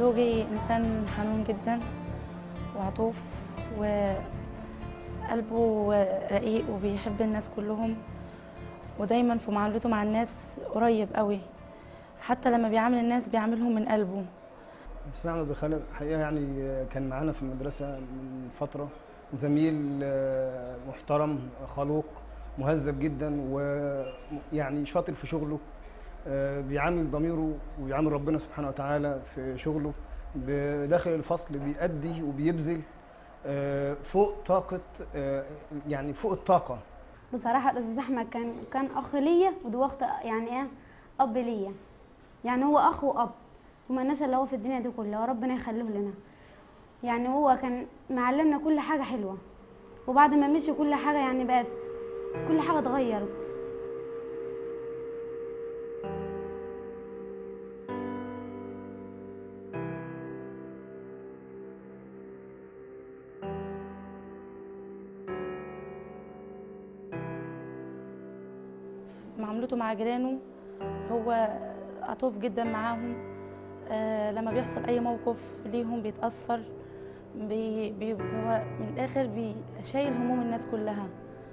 زوجي إنسان حنون جدا وعطوف وقلبه رقيق وبيحب الناس كلهم ودايما في معاملته مع الناس قريب قوي حتى لما بيعامل الناس بيعاملهم من قلبه أستاذ أحمد بن خالد الحقيقة يعني كان معانا في المدرسة من فترة زميل آه، محترم خلوق مهذب جدا ويعني شاطر في شغله آه، بيعامل ضميره وبيعامل ربنا سبحانه وتعالى في شغله بداخل الفصل بيأدي وبيبذل آه، فوق طاقة آه، يعني فوق الطاقة بصراحة الأستاذ أحمد كان كان أخ ليا ودلوقتي يعني إيه أب ليا يعني هو أخ وأب وما لناش إلا هو في الدنيا دي كلها وربنا يخليه لنا يعني هو كان معلمنا كل حاجة حلوة وبعد ما مشي كل حاجة يعني بقت كل حاجة اتغيرت معاملته مع جيرانه هو عطوف جدا معاهم آه لما بيحصل اي موقف ليهم بيتاثر بي بي هو من الاخر بي شايل هموم الناس كلها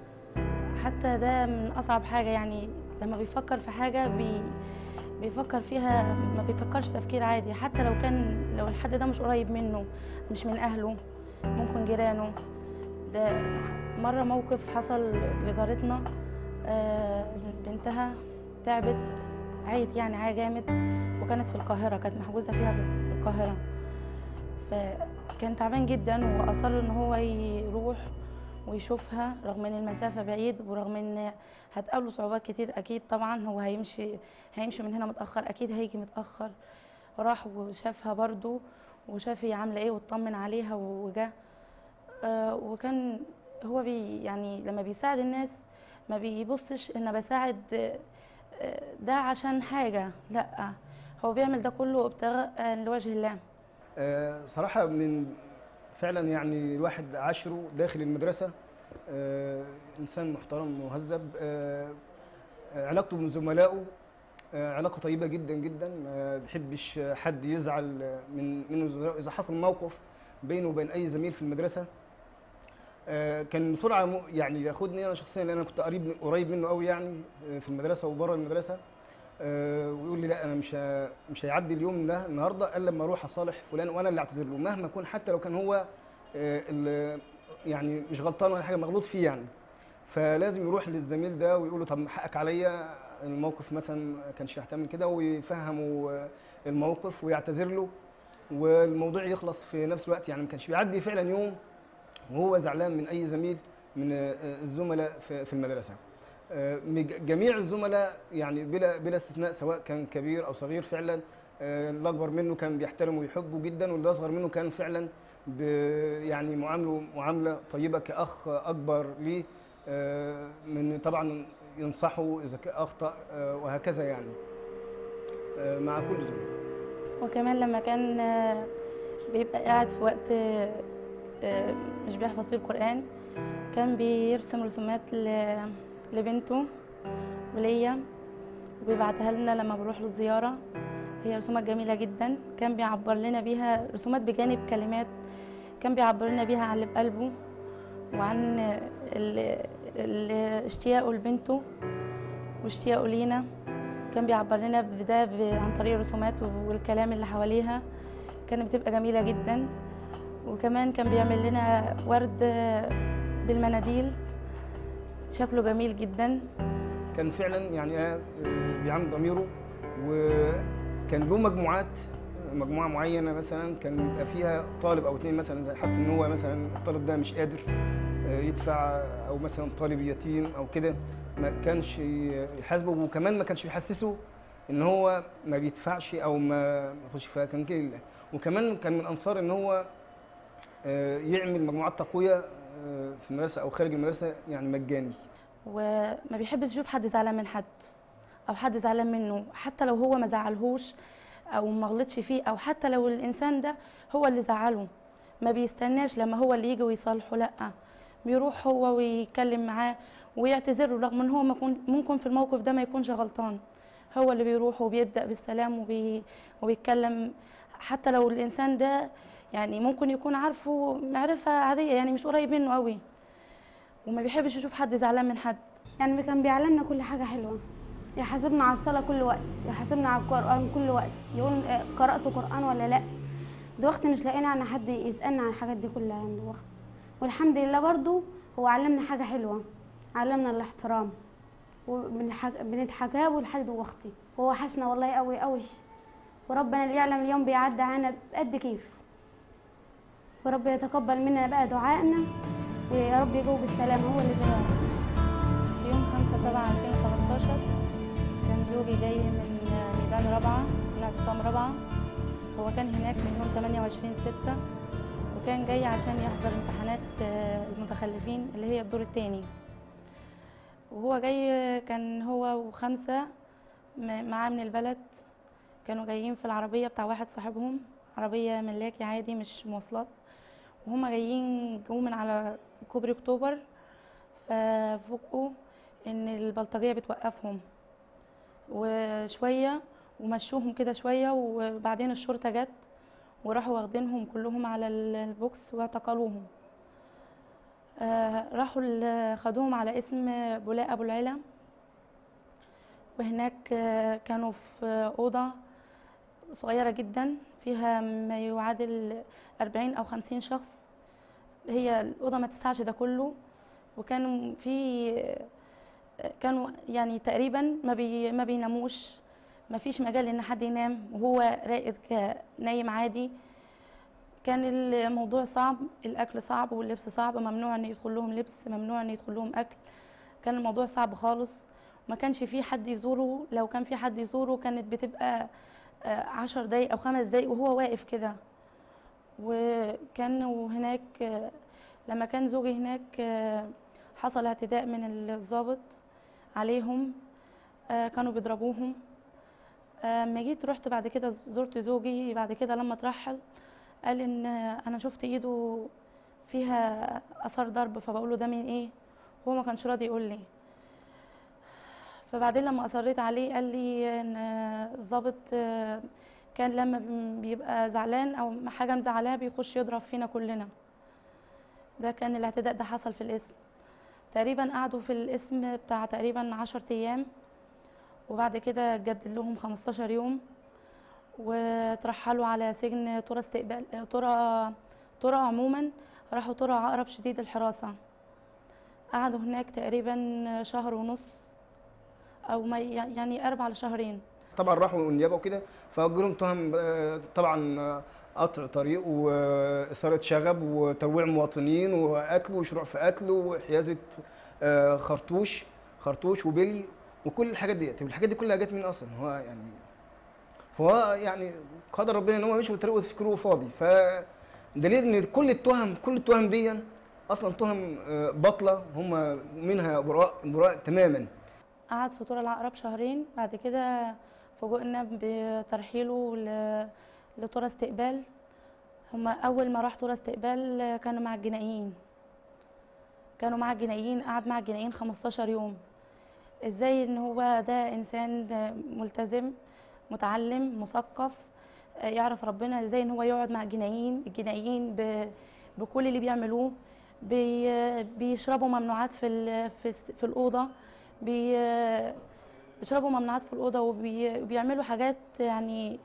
حتى ده من اصعب حاجه يعني لما بيفكر في حاجه بي بيفكر فيها ما بيفكرش تفكير عادي حتى لو كان لو الحد ده مش قريب منه مش من اهله ممكن جيرانه ده مره موقف حصل لجارتنا آه، بنتها تعبت عيت يعني عيا جامد وكانت في القاهرة كانت محجوزة فيها في القاهرة فكان تعبان جدا وأصر إن هو يروح ويشوفها رغم إن المسافة بعيد ورغم إن هتقابله صعوبات كتير أكيد طبعا هو هيمشي هيمشي من هنا متأخر أكيد هيجي متأخر راح وشافها برضو وشاف هي عاملة إيه واطمن عليها وجا آه، وكان هو بي يعني لما بيساعد الناس ما بيبصش ان بساعد آه، آه، ده عشان حاجه لا هو بيعمل ده كله ابتغاء آه، لوجه الله آه، صراحة من فعلا يعني الواحد عاشره داخل المدرسة آه، إنسان محترم مهذب آه، آه، علاقته من زملائه آه، علاقة طيبة جدا جدا ما بيحبش حد يزعل من من زملائه إذا حصل موقف بينه وبين أي زميل في المدرسة آه، كان بسرعة م- يعني ياخدني أنا شخصيا لأن أنا كنت قريب قريب منه قوي يعني آه، في المدرسة وبره المدرسة آه، ويقول لي لا انا مش ه- مش هيعدي اليوم ده النهارده الا لما اروح اصالح فلان وانا اللي اعتذر له مهما اكون حتى لو كان هو آه، اللي يعني مش غلطان ولا حاجه مغلوط فيه يعني فلازم يروح للزميل ده ويقول له طب حقك عليا الموقف مثلا ما كانش يحتمل كده ويفهمه آه، الموقف ويعتذر له والموضوع يخلص في نفس الوقت يعني ما كانش بيعدي فعلا يوم وهو زعلان من اي زميل من آه، الزملاء في في المدرسه آه، مج- جميع الزملاء يعني بلا بلا استثناء سواء كان كبير او صغير فعلا آه، اللي اكبر منه كان بيحترمه ويحبه جدا واللي اصغر منه كان فعلا ب- يعني معامله معامله طيبه كاخ اكبر ليه آه، من طبعا ينصحه اذا كان اخطا آه، وهكذا يعني آه، مع كل زملاء وكمان لما كان آه، بيبقى قاعد في وقت آه، آه، مش بيحفظ فيه القرآن كان بيرسم رسومات ل- لبنته وليا وبيبعتها لنا لما بنروح له زيارة هي رسومات جميلة جدا كان بيعبر لنا بيها رسومات بجانب كلمات كان بيعبر لنا بيها عن اللي بقلبه وعن ال- ال- اشتياقه لبنته واشتياقه لينا كان بيعبر لنا بده ب- عن طريق الرسومات والكلام اللي حواليها كانت بتبقى جميلة جدا وكمان كان بيعمل لنا ورد بالمناديل شكله جميل جدا كان فعلا يعني آه، بيعامل ضميره وكان له مجموعات مجموعه معينه مثلا كان يبقى فيها طالب او اتنين مثلا زي حس ان هو مثلا الطالب ده مش قادر آه، يدفع او مثلا طالب يتيم او كده ما كانش يحاسبه وكمان ما كانش بيحسسه ان هو ما بيدفعش او ما ما يخش فكان كده وكمان كان من انصار ان هو آه، يعمل مجموعات تقويه آه، في المدرسه او خارج المدرسه يعني مجاني وما بيحبش يشوف حد زعلان من حد او حد زعلان منه حتى لو هو ما زعلهوش او ما غلطش فيه او حتى لو الانسان ده هو اللي زعله ما بيستناش لما هو اللي يجي ويصالحه لا بيروح هو ويتكلم معاه ويعتذر له رغم ان هو ما يكون- ممكن في الموقف ده ما يكونش غلطان هو اللي بيروح وبيبدا بالسلام وبي... وبيتكلم حتى لو الانسان ده يعني ممكن يكون عارفه معرفه عاديه يعني مش قريب منه قوي وما بيحبش يشوف حد زعلان من حد يعني كان بيعلمنا كل حاجة حلوة يحاسبنا على الصلاة كل وقت يحاسبنا على القرآن كل وقت يقول آه، قرأت قرآن ولا لا دلوقتي مش لاقيين عن حد يسألنا عن الحاجات دي كلها يعني دلوقتي والحمد لله برضو هو علمنا حاجة حلوة علمنا الاحترام وبنتحكاه لحد دلوقتي هو وحشنا والله قوي قوي وربنا اللي يعلم اليوم بيعدي علينا بقد كيف ورب يتقبل منا بقى دعائنا ويا رب يجاوب بالسلامة هو اللي زياره في يوم 5 7 2013 كان زوجي جاي من ميدان رابعة من اعتصام رابعة هو كان هناك من يوم 28 6 وكان جاي عشان يحضر امتحانات آه، المتخلفين اللي هي الدور التاني وهو جاي كان هو وخمسة م- معاه من البلد كانوا جايين في العربية بتاع واحد صاحبهم عربية ملاكي عادي مش مواصلات وهما جايين جو من على كوبري اكتوبر ففوجئوا ان البلطجيه بتوقفهم وشويه ومشوهم كده شويه وبعدين الشرطه جت وراحوا واخدينهم كلهم على ال- البوكس واعتقلوهم آه، راحوا ال- خدوهم على اسم بولاء ابو العلا وهناك آه، كانوا في اوضه صغيره جدا فيها ما يعادل 40 او 50 شخص هي الاوضه ما تسعش ده كله وكانوا في كانوا يعني تقريبا ما بي ما بيناموش ما فيش مجال ان حد ينام وهو راقد ك- نايم عادي كان الموضوع صعب الاكل صعب واللبس صعب ممنوع ان يدخل لهم لبس ممنوع ان يدخل لهم اكل كان الموضوع صعب خالص ما كانش في حد يزوره لو كان في حد يزوره كانت بتبقى آه، عشر دقايق او خمس دقايق وهو واقف كده وكانوا هناك آه، لما كان زوجي هناك آه، حصل اعتداء من الضابط عليهم آه، كانوا بيضربوهم آه، لما جيت رحت بعد كده زرت زوجي بعد كده لما اترحل قال ان آه، انا شفت ايده فيها اثار ضرب فبقول له ده من ايه هو ما كانش راضي يقول لي فبعدين لما اصريت عليه قال لي ان آه، الضابط آه، كان لما بيبقى زعلان او حاجه مزعلاه بيخش يضرب فينا كلنا ده كان الاعتداء ده حصل في الاسم تقريبا قعدوا في الاسم بتاع تقريبا عشر ايام وبعد كده جدد لهم 15 يوم وترحلوا على سجن طرى استقبال طرى طرى عموما راحوا طرى عقرب شديد الحراسة قعدوا هناك تقريبا شهر ونص او ما يعني اربع لشهرين طبعا راحوا النيابه وكده فوجه لهم تهم آه، طبعا آه، قطع طريق واثاره شغب وترويع مواطنين وقتل وشروع في قتل وحيازه آه، خرطوش خرطوش وبلي وكل الحاجات ديت الحاجات دي كلها جت من اصلا هو يعني فهو يعني قدر ربنا ان هو مشي وطريقه فكره فاضي فدليل ان كل التهم كل التهم دي اصلا تهم آه، باطله هم منها براء براء تماما قعد في طور العقرب شهرين بعد كده فوجئنا بترحيله ل- لطرى استقبال هما أول ما راح طرى استقبال كانوا مع الجنائيين كانوا مع الجنائيين قعد مع الجنائيين 15 يوم ازاي ان هو ده انسان ملتزم متعلم مثقف آه، يعرف ربنا ازاي ان هو يقعد مع الجنائيين الجنائيين ب- بكل اللي بيعملوه بي بيشربوا ممنوعات في ال- في الس- في الاوضه بي بيشربوا ممنوعات في الاوضه وبيعملوا حاجات يعني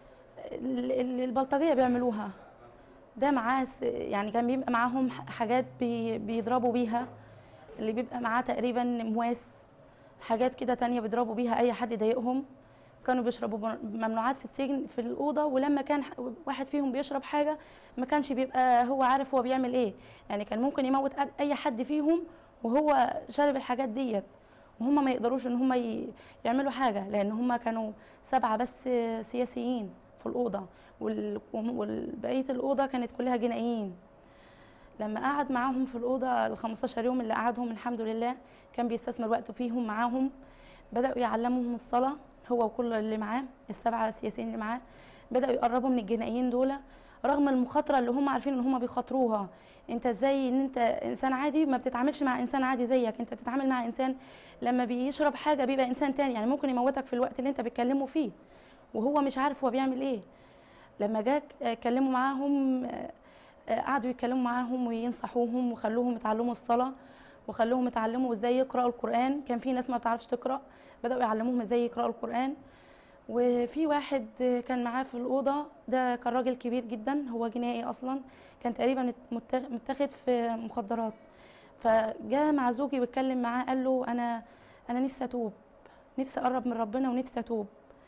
ال- ال- البلطجيه بيعملوها ده معاه س- يعني كان بيبقى معاهم ح- حاجات بي بيضربوا بيها اللي بيبقى معاه تقريبا مواس حاجات كده تانية بيضربوا بيها اي حد يضايقهم كانوا بيشربوا م- ممنوعات في السجن في الاوضه ولما كان ح- واحد فيهم بيشرب حاجه ما كانش بيبقى هو عارف هو بيعمل ايه يعني كان ممكن يموت أد- اي حد فيهم وهو شارب الحاجات ديت وهم ما يقدروش ان هم ي- يعملوا حاجه لان هم كانوا سبعه بس سياسيين في الاوضه وال- وبقيه الاوضه كانت كلها جنائيين لما قعد معاهم في الاوضه ال 15 يوم اللي قعدهم الحمد لله كان بيستثمر وقته فيهم معاهم بداوا يعلموهم الصلاه هو وكل اللي معاه السبعه السياسيين اللي معاه بداوا يقربوا من الجنائيين دول رغم المخاطره اللي هم عارفين ان هم بيخاطروها انت ازاي ان انت انسان عادي ما بتتعاملش مع انسان عادي زيك انت بتتعامل مع انسان لما بيشرب حاجه بيبقى انسان تاني يعني ممكن يموتك في الوقت اللي انت بتكلمه فيه وهو مش عارف هو بيعمل ايه لما جا اتكلموا معاهم آه، آه، قعدوا يتكلموا معاهم وينصحوهم وخلوهم يتعلموا الصلاة وخلوهم يتعلموا ازاي يقرأوا القرآن كان في ناس ما بتعرفش تقرأ بدأوا يعلموهم ازاي يقرأوا القرآن وفي واحد كان معاه في الأوضة ده كان راجل كبير جدا هو جنائي أصلا كان تقريبا متاخ- متاخد في مخدرات فجاء مع زوجي واتكلم معاه قال له أنا أنا نفسي أتوب نفسي أقرب من ربنا ونفسي أتوب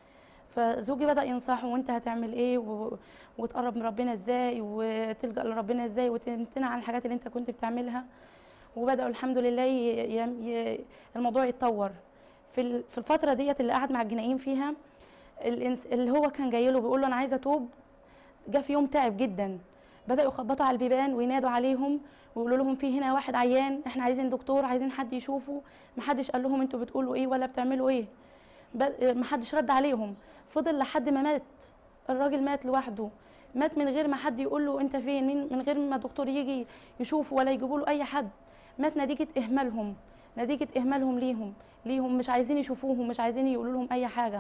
فزوجي بدأ ينصحه وانت هتعمل ايه و... وتقرب من ربنا ازاي وتلجأ لربنا ازاي وتمتنع عن الحاجات اللي انت كنت بتعملها وبدأوا الحمد لله ي... ي... ي... الموضوع يتطور في ال- في الفترة ديت اللي قعد مع الجنائيين فيها الإنس... اللي هو كان جاي له بيقول له انا عايز اتوب جه في يوم تعب جدا بدأوا يخبطوا على البيبان وينادوا عليهم ويقولوا لهم في هنا واحد عيان احنا عايزين دكتور عايزين حد يشوفه محدش قال لهم انتوا بتقولوا ايه ولا بتعملوا ايه ب- محدش رد عليهم فضل لحد ما مات الراجل مات لوحده مات من غير ما حد يقول له انت فين مين- من غير ما دكتور يجي يشوفه ولا يجيبوا له اي حد مات نتيجه اهمالهم نتيجه اهمالهم ليهم ليهم مش عايزين يشوفوهم مش عايزين يقولوا لهم اي حاجه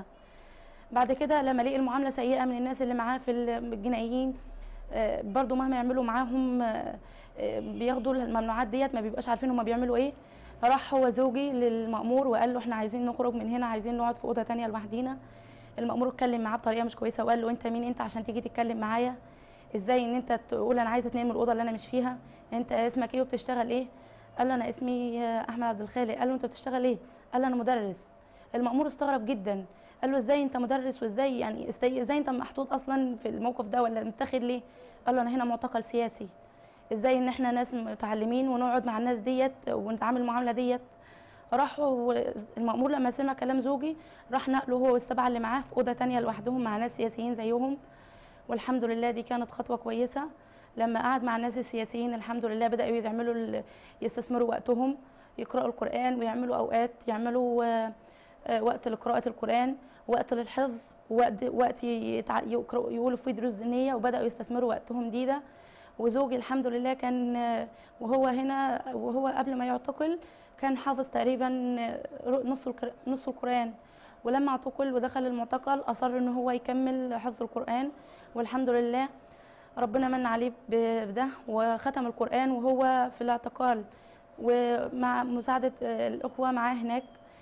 بعد كده لما لقي المعامله سيئه من الناس اللي معاه في الجنائيين آه، برضو مهما يعملوا معاهم آه، آه، بياخدوا الممنوعات ديت ما بيبقاش عارفين هما بيعملوا ايه راح هو زوجي للمأمور وقال له احنا عايزين نخرج من هنا عايزين نقعد في اوضه تانية لوحدينا المأمور اتكلم معاه بطريقه مش كويسه وقال له انت مين انت عشان تيجي تتكلم معايا ازاي ان انت تقول انا عايزه اتنقل من الاوضه اللي انا مش فيها انت اسمك ايه وبتشتغل ايه قال له انا اسمي آه، احمد عبد الخالق قال له انت بتشتغل ايه قال له انا مدرس المأمور استغرب جدا قال له ازاي انت مدرس وازاي يعني ازاي ازاي انت محطوط اصلا في الموقف ده ولا متاخد ليه قال له انا هنا معتقل سياسي ازاي ان احنا ناس متعلمين ونقعد مع الناس ديت ونتعامل المعامله ديت راحوا المأمور لما سمع كلام زوجي راح نقله هو والسبعه اللي معاه في اوضه تانية لوحدهم مع ناس سياسيين زيهم والحمد لله دي كانت خطوه كويسه لما قعد مع الناس السياسيين الحمد لله بداوا يعملوا ال- يستثمروا وقتهم يقرأوا القرآن ويعملوا أوقات يعملوا آه، آه، وقت لقراءة القرآن وقت للحفظ وقت وقت يتع- يقرأوا يقولوا فيه دروس دينية وبدأوا يستثمروا وقتهم دي ده وزوجي الحمد لله كان آه، وهو هنا وهو قبل ما يعتقل كان حافظ تقريبا آه، نص القر- نص القرآن ولما اعتقل ودخل المعتقل أصر إن هو يكمل حفظ القرآن والحمد لله ربنا من عليه ب- بده وختم القرآن وهو في الاعتقال ومع مساعدة آه، الأخوة معاه هناك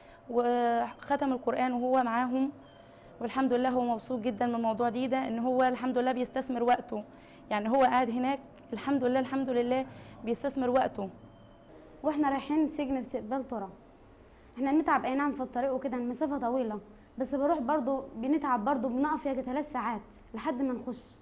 وختم القرآن وهو معاهم والحمد لله هو مبسوط جدا من الموضوع دي ده ان هو الحمد لله بيستثمر وقته يعني هو قاعد هناك الحمد لله الحمد لله بيستثمر وقته واحنا رايحين السجن استقبال ترى احنا بنتعب اي نعم في الطريق وكده المسافه طويله بس بروح برضو بنتعب برضو بنقف يجي ثلاث ساعات لحد ما نخش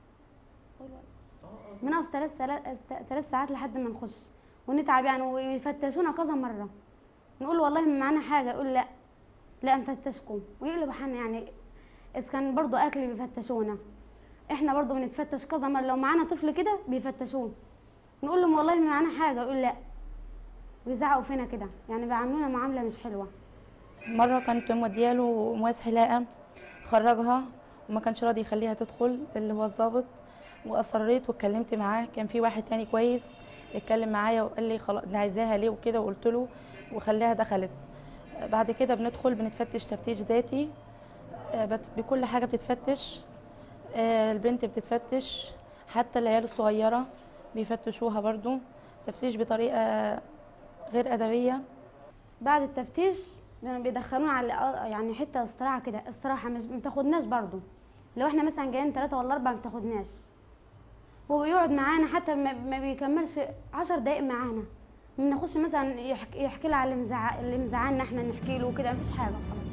بنقف ثلاث ثلاث ساعات لحد ما نخش ونتعب يعني ويفتشونا كذا مره نقول والله ما معانا حاجه يقول لا لا نفتشكم ويقلب حنا يعني اذا كان برضو اكل بيفتشونا احنا برضو بنتفتش كذا مره لو معانا طفل كده بيفتشوه نقول لهم والله ما معانا حاجه يقول لا ويزعقوا فينا كده يعني بيعاملونا معامله مش حلوه مرة كنت مودياله مواس حلاقة خرجها وما كانش راضي يخليها تدخل اللي هو الضابط واصريت واتكلمت معاه كان في واحد تاني كويس اتكلم معايا وقال لي خلاص أنا عايزاها ليه وكده وقلت له وخليها دخلت بعد كده بندخل بنتفتش تفتيش ذاتي آه، بت- بكل حاجه بتتفتش آه، البنت بتتفتش حتى العيال الصغيره بيفتشوها برضو تفتيش بطريقه غير ادبيه بعد التفتيش يعني بيدخلونا على يعني حته استراحه كده استراحه مش ما تاخدناش برضو لو احنا مثلا جايين ثلاثة ولا أربعة ما تاخدناش هو بيقعد معانا حتى ما ما بيكملش عشر دقايق معانا بنخش مثلا يحكي, يحكي لها على اللي مزعق اللي مزعلنا احنا نحكي له وكده مفيش حاجه خلاص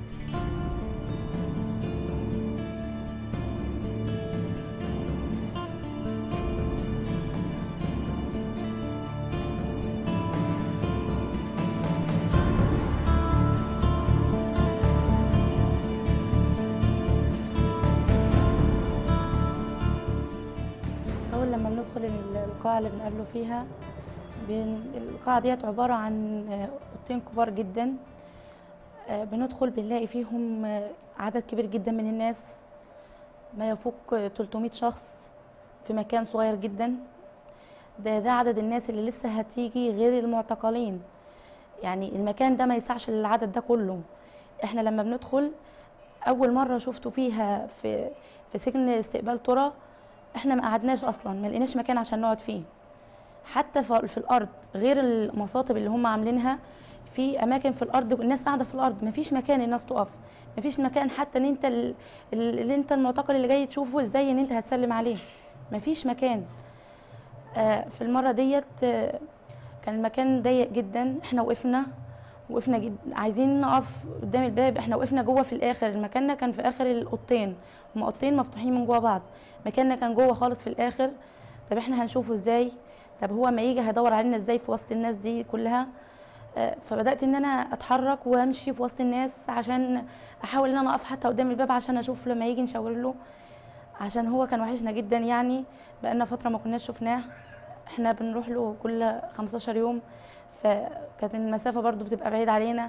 أول لما بندخل ال- القاعة اللي بنقابله فيها بن... القاعة ديت عبارة عن آه، أوضتين كبار جدا آه، بندخل بنلاقي فيهم آه، عدد كبير جدا من الناس ما يفوق آه، 300 شخص في مكان صغير جدا ده ده عدد الناس اللي لسه هتيجي غير المعتقلين يعني المكان ده ما يسعش للعدد ده كله احنا لما بندخل اول مره شفته فيها في في سجن استقبال ترى احنا ما قعدناش اصلا ما لقيناش مكان عشان نقعد فيه حتى ف- في الارض غير المصاطب اللي هم عاملينها في اماكن في الارض والناس قاعده في الارض مفيش مكان الناس تقف مفيش مكان حتى ان انت ال- ال- اللي انت المعتقل اللي جاي تشوفه ازاي ان انت هتسلم عليه مفيش مكان آه، في المره ديت آه، كان المكان ضيق جدا احنا وقفنا وقفنا جد عايزين نقف قدام الباب احنا وقفنا جوه في الاخر مكاننا كان في اخر الاوضتين هما اوضتين مفتوحين من جوه بعض مكاننا كان جوه خالص في الاخر طب احنا هنشوفه ازاي طب هو ما يجي هيدور علينا ازاي في وسط الناس دي كلها آه، فبدات ان انا اتحرك وامشي في وسط الناس عشان احاول ان انا اقف حتى قدام الباب عشان اشوف لما يجي نشاور له عشان هو كان وحشنا جدا يعني بقالنا فتره ما كناش شفناه احنا بنروح له كل 15 يوم فكانت المسافه برضو بتبقى بعيد علينا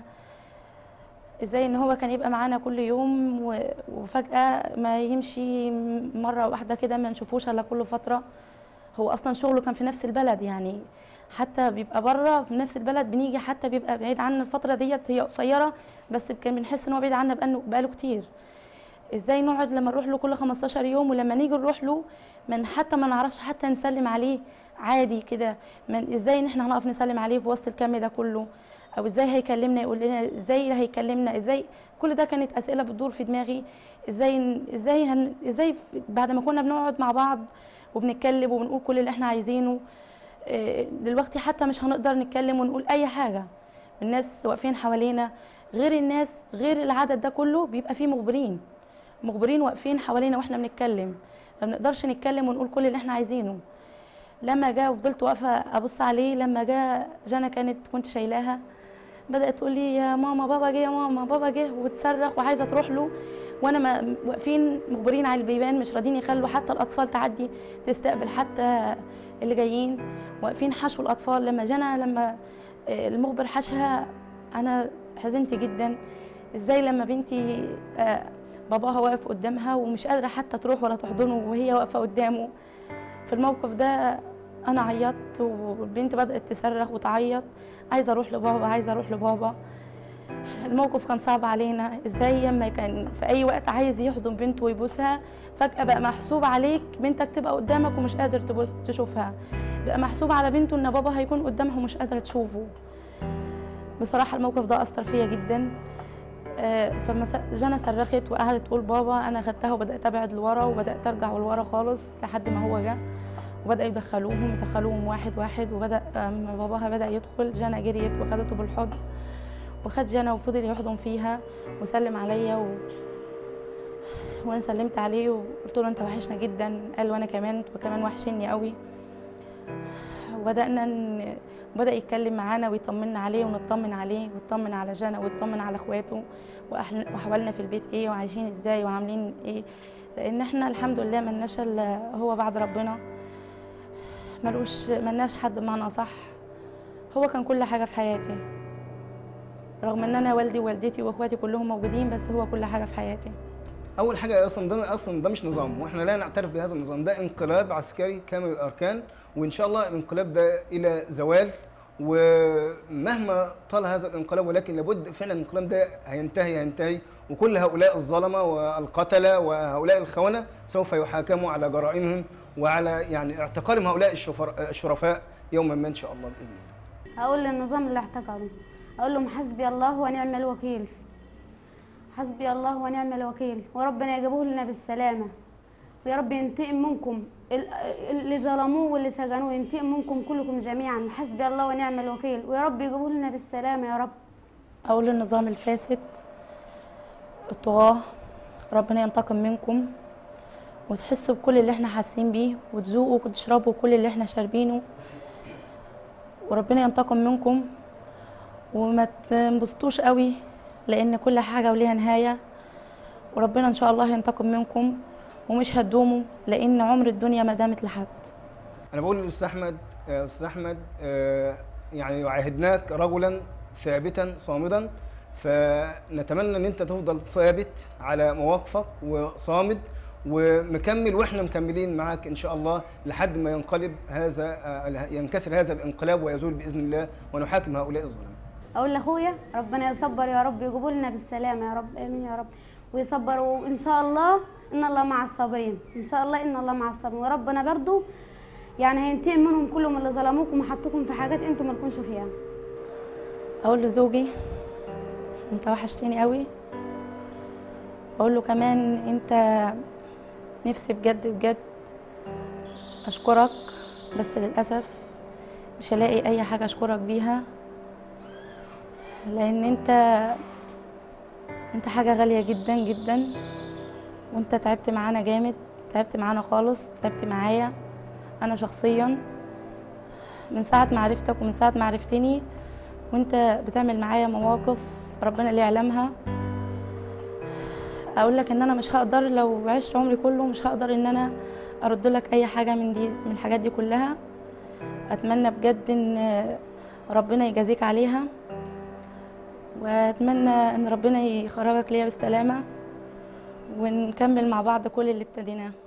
ازاي ان هو كان يبقى معانا كل يوم و- وفجاه ما يمشي مره واحده كده ما نشوفوش الا كل فتره هو اصلا شغله كان في نفس البلد يعني حتى بيبقى بره في نفس البلد بنيجي حتى بيبقى بعيد عنا الفتره ديت هي قصيره بس كان بنحس ان هو بعيد عنا بقاله بقاله كتير ازاي نقعد لما نروح له كل 15 يوم ولما نيجي نروح له من حتى ما نعرفش حتى نسلم عليه عادي كده من ازاي ان احنا هنقف نسلم عليه في وسط الكم ده كله او ازاي هيكلمنا يقول لنا ازاي هيكلمنا ازاي كل ده كانت اسئله بتدور في دماغي ازاي ازاي هن ازاي بعد ما كنا بنقعد مع بعض وبنتكلم وبنقول كل اللي احنا عايزينه إيه، دلوقتي حتى مش هنقدر نتكلم ونقول اي حاجه الناس واقفين حوالينا غير الناس غير العدد ده كله بيبقى فيه مخبرين مخبرين واقفين حوالينا واحنا بنتكلم ما بنقدرش نتكلم ونقول كل اللي احنا عايزينه لما جه وفضلت واقفه ابص عليه لما جه جانا كانت كنت شايلاها بدات تقول لي يا ماما بابا جه يا ماما بابا جه وتصرخ وعايزه تروح له وانا ما واقفين مخبرين على البيبان مش راضيين يخلوا حتى الاطفال تعدي تستقبل حتى اللي جايين واقفين حشوا الاطفال لما جانا لما آه، المخبر حشها انا حزنت جدا ازاي لما بنتي آه، باباها واقف قدامها ومش قادره حتى تروح ولا تحضنه وهي واقفه قدامه في الموقف ده انا عيطت والبنت بدات تصرخ وتعيط عايزه اروح لبابا عايزه اروح لبابا الموقف كان صعب علينا ازاي لما كان في اي وقت عايز يحضن بنته ويبوسها فجاه بقى محسوب عليك بنتك تبقى قدامك ومش قادر تبص تشوفها بقى محسوب على بنته ان بابا هيكون قدامها ومش قادره تشوفه بصراحه الموقف ده اثر فيا جدا آه، فما س- جانا صرخت وقعدت تقول بابا انا خدتها وبدات ابعد لورا وبدات ارجع لورا خالص لحد ما هو جه وبداوا يدخلوهم يدخلوهم واحد واحد وبدا أما باباها بدا يدخل جانا جريت وخدته بالحضن وخد جانا وفضل يحضن فيها وسلم عليا و... وانا سلمت عليه وقلت له انت وحشنا جدا قال وانا كمان انتوا كمان وحشني قوي وبدانا ن... بدا يتكلم معانا ويطمنا عليه ونطمن عليه ويطمن على جانا ويطمن على اخواته وأحنا- واحوالنا في البيت ايه وعايشين ازاي وعاملين ايه لان احنا الحمد لله ملناش الا هو بعد ربنا ملوش ملناش حد بمعنى صح هو كان كل حاجه في حياتي رغم ان انا والدي ووالدتي واخواتي كلهم موجودين بس هو كل حاجه في حياتي اول حاجه اصلا ده اصلا ده مش نظام واحنا لا نعترف بهذا النظام ده انقلاب عسكري كامل الاركان وان شاء الله الانقلاب ده الى زوال ومهما طال هذا الانقلاب ولكن لابد فعلا الانقلاب ده هينتهي هينتهي وكل هؤلاء الظلمه والقتله وهؤلاء الخونه سوف يحاكموا على جرائمهم وعلى يعني اعتقالهم هؤلاء الشفر- الشرفاء يوما ما ان شاء الله باذن الله اقول للنظام اللي احتكروا اقول لهم حسبي الله ونعم الوكيل حسبي الله ونعم الوكيل وربنا يجيبوه لنا بالسلامه ويا رب ينتقم منكم ال- اللي ظلموه واللي سجنوه ينتقم منكم كلكم جميعا حسبي الله ونعم الوكيل ويا رب يجيبوه لنا بالسلامه يا رب اقول النظام الفاسد الطغاة ربنا ينتقم منكم وتحسوا بكل اللي احنا حاسين بيه وتذوقوا وتشربوا كل اللي احنا شاربينه وربنا ينتقم منكم وما تنبسطوش قوي لان كل حاجه وليها نهايه وربنا ان شاء الله ينتقم منكم ومش هتدوموا لان عمر الدنيا ما دامت لحد انا بقول للاستاذ احمد آه، استاذ احمد آه، يعني عاهدناك رجلا ثابتا صامدا فنتمنى ان انت تفضل ثابت على مواقفك وصامد ومكمل واحنا مكملين معاك ان شاء الله لحد ما ينقلب هذا آه، ينكسر هذا الانقلاب ويزول باذن الله ونحاكم هؤلاء الظلمه اقول لاخويا ربنا يصبر يا رب يجيبوا لنا بالسلامه يا رب امين يا رب ويصبروا وان شاء الله ان الله مع الصابرين ان شاء الله ان الله مع الصابرين وربنا برضو يعني هينتقم منهم كلهم اللي ظلموكم وحطوكم في حاجات انتم ما تكونش فيها اقول لزوجي انت وحشتني قوي اقول له كمان انت نفسي بجد بجد اشكرك بس للاسف مش هلاقي اي حاجه اشكرك بيها لان انت انت حاجه غاليه جدا جدا وانت تعبت معانا جامد تعبت معانا خالص تعبت معايا انا شخصيا من ساعه ما عرفتك ومن ساعه ما عرفتني وانت بتعمل معايا مواقف ربنا اللي يعلمها اقول لك ان انا مش هقدر لو عشت عمري كله مش هقدر ان انا ارد لك اي حاجه من دي من الحاجات دي كلها اتمنى بجد ان ربنا يجازيك عليها واتمنى ان ربنا يخرجك ليا بالسلامه ونكمل مع بعض كل اللي ابتديناه